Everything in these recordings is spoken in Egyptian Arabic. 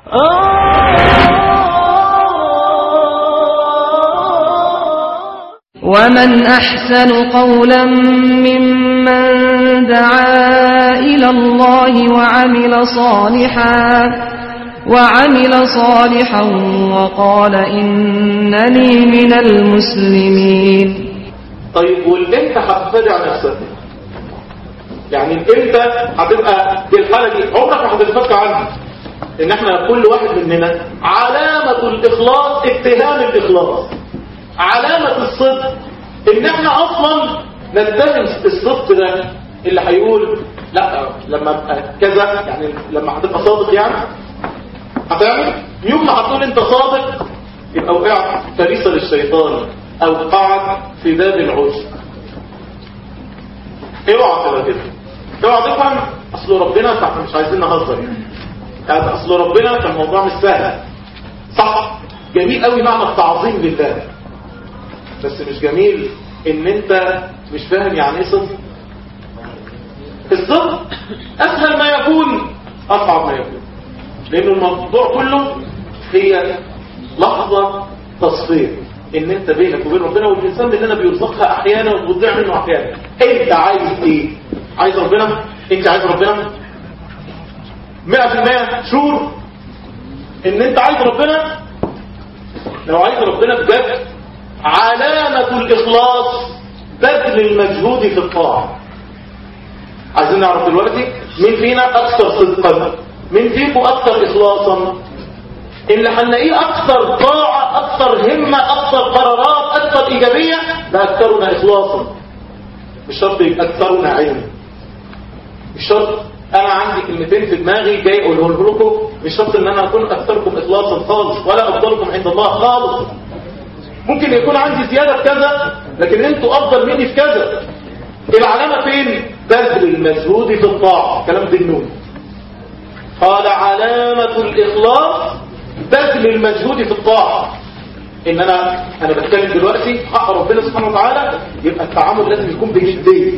ومن أحسن قولا ممن دعا إلى الله وعمل صالحا وعمل صالحا وقال إنني من المسلمين طيب والامتى هتتبع نفسك يعني الامتى هتبقى بالحالة دي عمرك ما هتتفك عنها ان احنا كل واحد مننا علامة الاخلاص اتهام الاخلاص علامة الصدق ان احنا اصلا نتهم الصدق ده اللي هيقول لا لما ابقى كذا يعني لما هتبقى صادق يعني هتعمل يوم ما هتقول انت صادق يبقى وقعت فريسة للشيطان او قعد في باب العجب اوعى تبقى كده اوعى تفهم اصل ربنا احنا مش عايزين نهزر يعني يعني اصل ربنا كان الموضوع مش سهل صح جميل قوي معنى التعظيم لله بس مش جميل ان انت مش فاهم يعني ايه صدق الصدق اسهل ما يكون اصعب ما يكون لان الموضوع كله هي لحظة تصفير ان انت بينك وبين ربنا والانسان مننا بيرزقها احيانا وبتضيع منه احيانا انت عايز ايه عايز ربنا انت عايز ربنا 100% شور ان انت عايز ربنا لو عايز ربنا بجد علامة الاخلاص بذل المجهود في الطاعة عايزين نعرف دلوقتي مين فينا اكثر صدقا مين فيكم اكثر اخلاصا اللي هنلاقيه اكثر طاعة اكثر همة اكثر قرارات اكثر ايجابية ده اكثرنا اخلاصا مش شرط يبقى اكثرنا علم مش شرط انا عندي كلمتين في دماغي جاي اقولهم لكم مش شرط ان انا اكون اكثركم اخلاصا خالص ولا افضلكم عند الله خالص ممكن يكون عندي زيادة في كذا لكن انتوا افضل مني في كذا العلامة فين بذل المجهود في الطاعة كلام ذنون قال علامة الإخلاص بذل المجهود في الطاعة إن أنا أنا بتكلم دلوقتي حق ربنا سبحانه وتعالى يبقى التعامل لازم يكون بجدية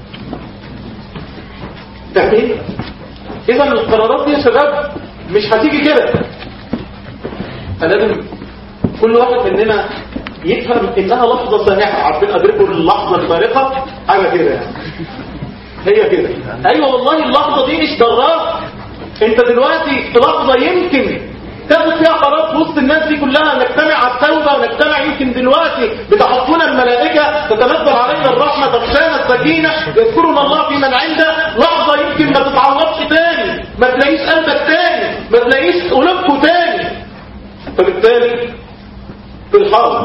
فاهمين؟ إذا القرارات دي يا شباب مش هتيجي كده فلازم كل واحد مننا يفهم إنها لحظة سانحة عارفين أدركوا اللحظة الفارقة حاجة كده يعني هي كده أيوة والله اللحظة دي مش ضرار انت دلوقتي في لحظة يمكن تاخد فيها قرار في وسط الناس دي كلها نجتمع على التوبة ونجتمع يمكن دلوقتي بتحطنا الملائكة تتنزل علينا الرحمة تغشانا السكينة يذكرنا الله في من عنده لحظة يمكن ما تتعوضش تاني ما تلاقيش قلبك تاني ما تلاقيش قلوبكوا تاني فبالتالي في الحرب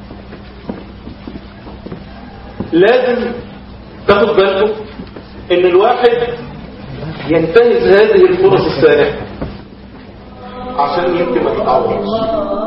لازم تاخد بالكم ان الواحد ينتهز هذه الفرص السانحة عشان يمكن ما تتعوضش